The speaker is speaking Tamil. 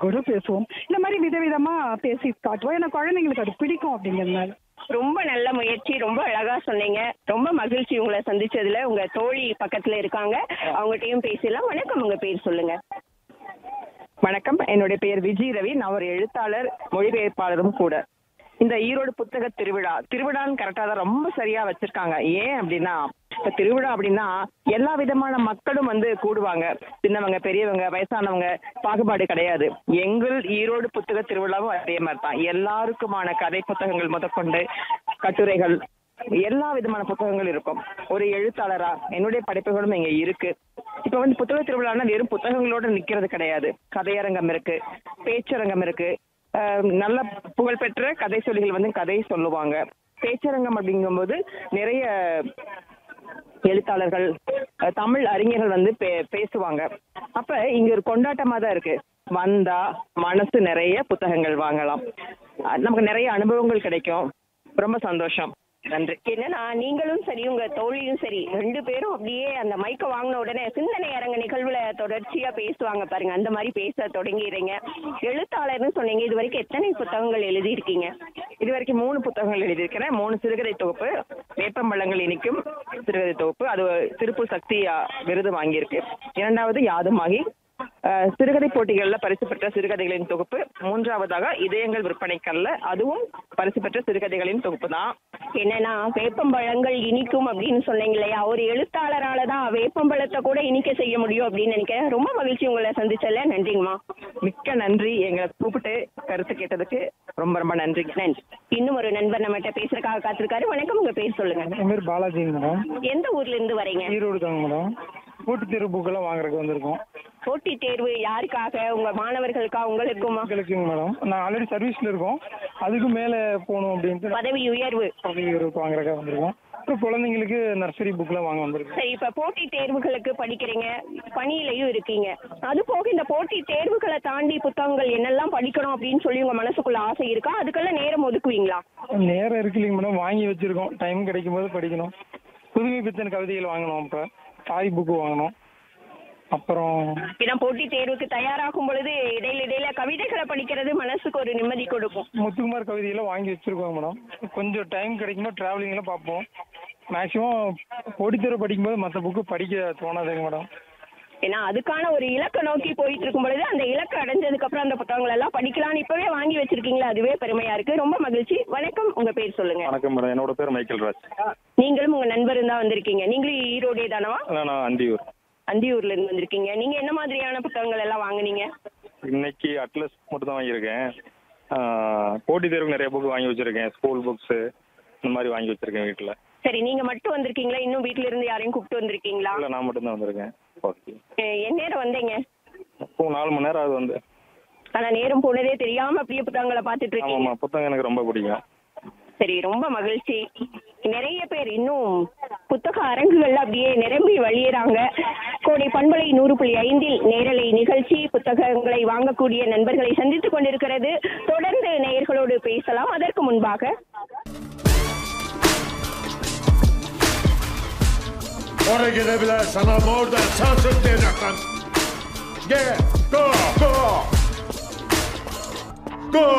கூட பேசுவோம் இந்த மாதிரி விதவிதமா பேசி காட்டுவோம் ஏன்னா குழந்தைங்களுக்கு அது பிடிக்கும் அப்படிங்கிறதுனால ரொம்ப நல்ல முயற்சி ரொம்ப அழகா சொன்னீங்க ரொம்ப மகிழ்ச்சி உங்களை சந்திச்சதுல உங்க தோழி பக்கத்துல இருக்காங்க அவங்ககிட்டயும் பேசலாம் வணக்கம் உங்க பேர் சொல்லுங்க வணக்கம் என்னுடைய பெயர் விஜய் ரவி நான் ஒரு எழுத்தாளர் மொழிபெயர்ப்பாளரும் கூட இந்த ஈரோடு புத்தக திருவிழா திருவிழான்னு கரெக்டாக தான் ரொம்ப சரியா வச்சிருக்காங்க ஏன் அப்படின்னா இப்ப திருவிழா அப்படின்னா எல்லா விதமான மக்களும் வந்து கூடுவாங்க சின்னவங்க பெரியவங்க வயசானவங்க பாகுபாடு கிடையாது எங்கள் ஈரோடு புத்தக திருவிழாவும் அதே மாதிரி தான் எல்லாருக்குமான கதை புத்தகங்கள் முதற்கொண்டு கட்டுரைகள் எல்லா விதமான புத்தகங்கள் இருக்கும் ஒரு எழுத்தாளரா என்னுடைய படைப்புகளும் இங்க இருக்கு இப்ப வந்து புத்தக திருவிழான்னா வெறும் புத்தகங்களோட நிக்கிறது கிடையாது கதையரங்கம் இருக்கு பேச்சரங்கம் இருக்கு அஹ் நல்ல புகழ்பெற்ற கதை சொல்லிகள் வந்து கதை சொல்லுவாங்க பேச்சரங்கம் அப்படிங்கும்போது நிறைய எழுத்தாளர்கள் அஹ் தமிழ் அறிஞர்கள் வந்து பே- பேசுவாங்க அப்ப இங்க ஒரு கொண்டாட்டமா தான் இருக்கு வந்தா மனசு நிறைய புத்தகங்கள் வாங்கலாம் அஹ் நமக்கு நிறைய அனுபவங்கள் கிடைக்கும் ரொம்ப சந்தோஷம் நன்றி என்னன்னா நீங்களும் சரி உங்க தோழியும் சரி ரெண்டு பேரும் அப்படியே அந்த மைக்க வாங்கின உடனே சிந்தனை அரங்க நிகழ்வுல தொடர்ச்சியா பேசுவாங்க பாருங்க அந்த மாதிரி பேச தொடங்கிறீங்க எழுத்தாளர்னு சொன்னீங்க இது வரைக்கும் எத்தனை புத்தகங்கள் எழுதியிருக்கீங்க இது வரைக்கும் மூணு புத்தகங்கள் எழுதியிருக்கிறேன் மூணு சிறுகதை தொகுப்பு வேப்பம்பழங்கள் இனிக்கும் சிறுகதை தொகுப்பு அது திருப்பூர் சக்தி அ, விருது வாங்கியிருக்கு இரண்டாவது யாதுமாகி அஹ், சிறுகதை போட்டிகளில் பரிசு பெற்ற சிறுகதைகளின் தொகுப்பு மூன்றாவதாக இதயங்கள் விற்பனைக்கல்ல அதுவும் பரிசு பெற்ற சிறுகதைகளின் தொகுப்பு தான் என்னன்னா வேப்பம்பழங்கள் இனிக்கும் அப்படின்னு சொன்னீங்க இல்லையா ஒரு எழுத்தாளரால தான் வேப்பம்பழத்தை கூட இனிக்க செய்ய முடியும் அப்படின்னு நினைக்கிறேன் ரொம்ப மகிழ்ச்சி உங்களை சந்திச்சல நன்றிங்கம்மா மிக்க நன்றி எங்களை கூப்பிட்டு கருத்து கேட்டதுக்கு ரொம்ப ரொம்ப நன்றி நன்றி இன்னும் ஒரு நண்பர் நம்மகிட்ட பேசுறதுக்காக காத்திருக்காரு வணக்கம் உங்க பேர் சொல்லுங்க என் பேர் பாலாஜிங்க மேடம் எந்த ஊர்ல இருந்து வரீங்க ஈரோடு தாங்க மேடம் கூட்டு தேர்வு புக்கெல்லாம் வாங்குறதுக்கு வந்திருக்கோம் போட்டி தேர்வு யாருக்காக உங்க மாணவர்களுக்கா உங்களுக்குமா மக்களுக்குங்க மேடம் நான் ஆல்ரெடி சர்வீஸில் இருக்கோம் அதுக்கு மேலே போகணும் அப்படின்ட்டு பதவி உயர்வு பதவி உயர்வுக்கு வாங்குறதுக்காக வந்திருக்கோம் அப்புறம் குழந்தைங்களுக்கு நர்சரி புக்லாம் வாங்க வந்திருக்கோம் சரி இப்ப போட்டி தேர்வுகளுக்கு படிக்கிறீங்க பணியிலையும் இருக்கீங்க அது போக இந்த போட்டி தேர்வுகளை தாண்டி புத்தகங்கள் என்னெல்லாம் படிக்கணும் அப்படின்னு சொல்லி உங்க மனசுக்குள்ள ஆசை இருக்கா அதுக்கெல்லாம் நேரம் ஒதுக்குவீங்களா நேரம் இருக்கு இல்லைங்க மேடம் வாங்கி வச்சிருக்கோம் டைம் கிடைக்கும் போது படிக்கணும் புதுமை பித்தன் கவிதைகள் வாங்கணும் இப்போ தாய் புக்கு வாங்கணும் அப்புறம் ஏன்னா போட்டி தேர்வுக்கு தயாராகும் பொழுது இடையில இடையில கவிதைகளை படிக்கிறது மனசுக்கு ஒரு நிம்மதி கொடுக்கும் முத்துக்குமார் கவிதையெல்லாம் வாங்கி வச்சிருக்கோம் மேடம் கொஞ்சம் டைம் கிடைக்கும்போது ட்ராவலிங்லாம் பார்ப்போம் மேக்ஸிமம் போட்டித்தேர்வு படிக்கும்போது மற்ற புக்கு படிக்க தோணாதுங்க மேடம் ஏன்னா அதுக்கான ஒரு இலக்கை நோக்கி போயிட்டு இருக்கும் பொழுது அந்த இலக்கை அடைஞ்சதுக்கு அப்புறம் அந்த புத்தகங்கள் எல்லாம் படிக்கலாம்னு இப்பவே வாங்கி வச்சிருக்கீங்களா அதுவே பெருமையா இருக்கு ரொம்ப மகிழ்ச்சி வணக்கம் உங்க பேர் சொல்லுங்க வணக்கம் மேடம் என்னோட பேர் மைக்கேல் ராஜ் நீங்களும் உங்க நண்பரும் தான் வந்திருக்கீங்க நீங்களும் ஈரோடே தானவா நான் அந்தியூர் அந்தியூர்ல இருந்து வந்திருக்கீங்க நீங்க என்ன மாதிரியான புத்தகங்கள் எல்லாம் வாங்குனீங்க இன்னைக்கு அட்லஸ் மட்டும் தான் வாங்கியிருக்கேன் ஆஹ், போட்டித் தேர்வுக்கு நிறைய புக் வாங்கி வச்சிருக்கேன் ஸ்கூல் புக்ஸு இந்த மாதிரி வாங்கி வச்சிருக்கேன் வீட்டில் சரி நீங்க மட்டும் வந்திருக்கீங்களா இன்னும் வீட்ல இருந்து யாரையும் கூப்பிட்டு வந்திருக்கீங்களா இல்லை நான் மட்டும் தான் வந்திருக்கேன் ஓகே அஹ் என் நேரம் வந்தீங்க இப்போ நாலு மணி நேரம் ஆகுது வந்து ஆனா நேரம் போனதே தெரியாம அப்படியே புத்தகங்களை பார்த்துட்டு இருக்கீங்க ஆமாம்மா புத்தகம் எனக்கு ரொம்ப பிடிக்கும் சரி ரொம்ப மகிழ்ச்சி நிறைய பேர் இன்னும் புத்தக அரங்குகள்ல அப்படியே நிரம்பி வழியிறாங்க கோடை பண்பலை நூறு புள்ளி ஐந்தில் நேரலை நிகழ்ச்சி புத்தகங்களை வாங்கக்கூடிய நண்பர்களை சந்தித்துக் கொண்டிருக்கிறது தொடர்ந்து நேயர்களோடு பேசலாம் அதற்கு முன்பாக Oraya gidebilir sana oradan sansın diyecekler. Gel, go, go. Go.